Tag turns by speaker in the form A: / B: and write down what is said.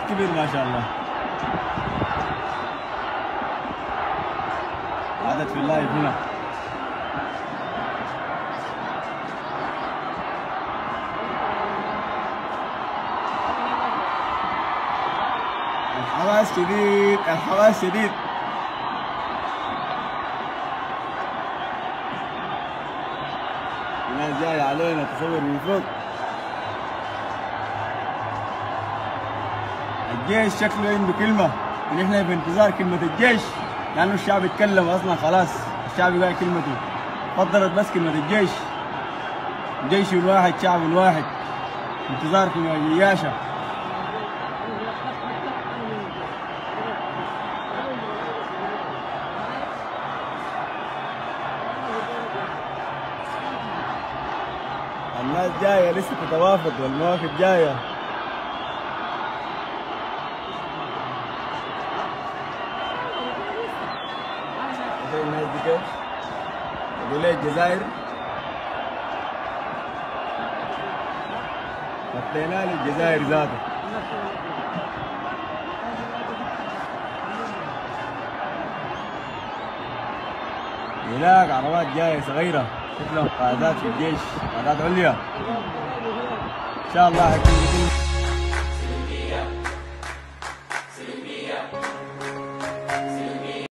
A: كبير ما شاء الله عدد في اللايف هنا الحماس شديد الحماس شديد الناس جاية علينا تصور من فوق الجيش شكله عنده كلمة ونحن في انتظار كلمة الجيش لأنه الشعب يتكلم أصلا خلاص الشعب قال كلمته فضلت بس كلمة الجيش جيش الواحد شعب واحد انتظار كلمة جياشة الناس جاية لسه تتوافد والمواقف جاية زي الناس دي كيف؟ يقول لي الجزائر حطينا لي الجزائر ذاته هناك عربات جاية صغيرة شكلهم قادات في الجيش قادات عليا ان شاء الله حيكون